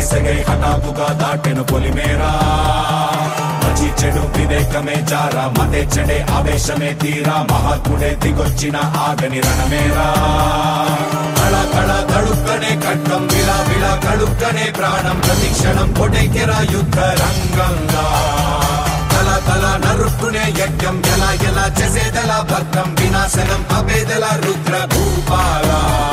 పదేసగై హఠాత్తుగా దాటెను పొలిమేరా మంచి చెడు వివేకమే జారా మతే చెడే ఆవేశమే తీరా మహాత్ముడే దిగొచ్చిన ఆగని రణమేరా కళ కళ కడుక్కనే ఖడ్గం విలా విలా కడుక్కనే ప్రాణం ప్రతి క్షణం కొటెకెరా యుద్ధ రంగంగా తల తల నరుక్కునే యజ్ఞం ఎలా ఎలా చేసేదలా భద్రం వినాశనం అపేదల రుద్ర భూపాల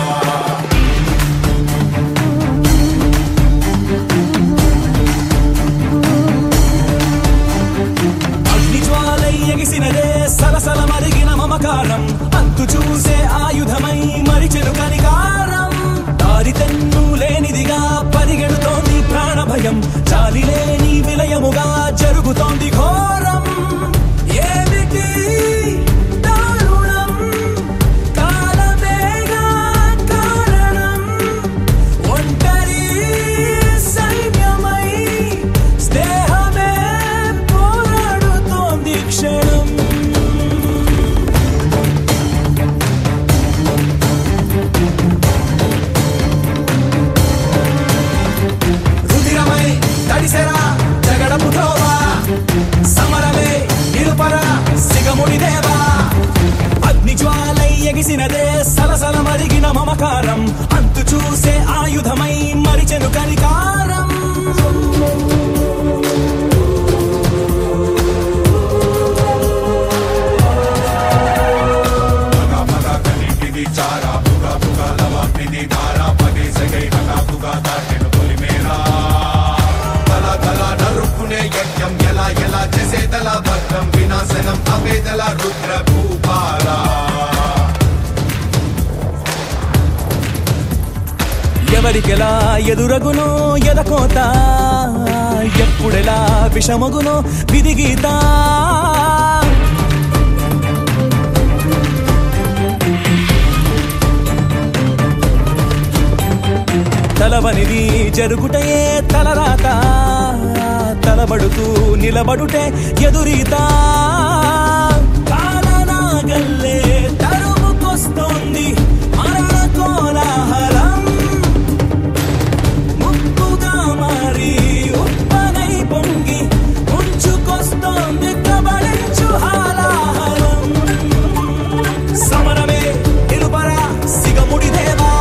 అగ్నిజ్వాలై ఎగిసినదే సలసల మరిగిన మమకారం అంతు చూసే ఆయుధమై మరిచెను కనికారం దారి తెన్ను లేనిదిగా పరిగెడుతోంది ప్రాణభయం చాలి లేని విలయముగా జరుగుతోంది ఘోరం ఏమిటి దారుణం కాలమేగా కారణం ఒంటరి సైన్యమై స్నేహమే పోరాడుతోంది క్షణం రుధిరమై తడిసెరా జగడపు త్రోవా సమరమే నిరుపర సిగముడి దేవా అగ్ని జ్వాలై ఎగిసినదే సలసల మరిగిన మమకారం అంతు చూసే ఆయుధమై మరిచెను కనికారం పగ పగ కనిటిది చారా పుగ పుగ లవాపిది ధారా పదేసగై హఠాత్తుగా దాటెను పొలిమేరా తల తల నరుక్కునే యజ్ఞం ఎలా ఎలా చేసేదల భద్రం వినాశనం అవేదల రుద్ర భూపాల ఎవరికెలా ఎదురగునో ఎదకోత ఎప్పుడెలా విషమగునో విధిగీత తలవనిది జరుగుటయే తలరాత తలబడుతూ నిలబడుటే ఎదురీత కాలనాగల్లే తరుముకొస్తోంది మరణ కోలాహలం ముప్పుగా మారి ఉప్పనై పొంగి ఉంచుకొస్తోంది కబళించు హాలాహలం సమరమే నిరుపర సిగముడి దేవా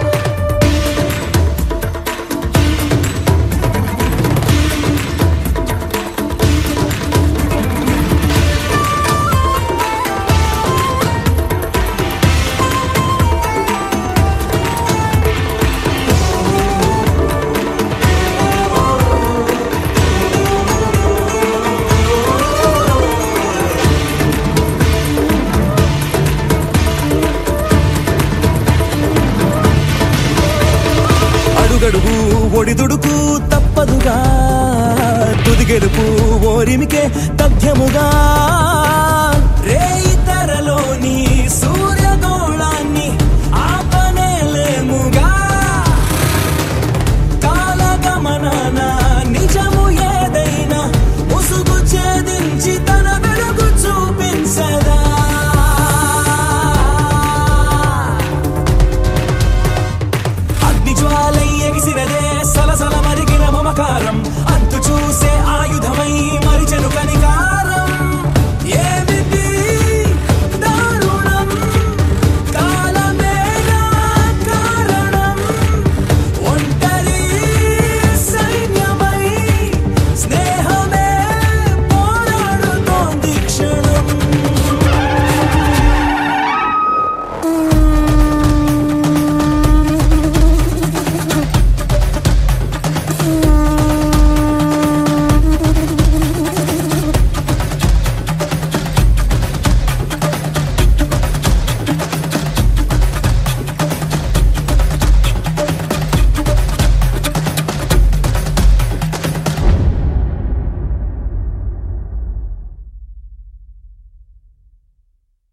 అడుగడుగు ఒడిదుడుకు తప్పదుగా తుది గెలుపు ఓరిమికే తథ్యముగా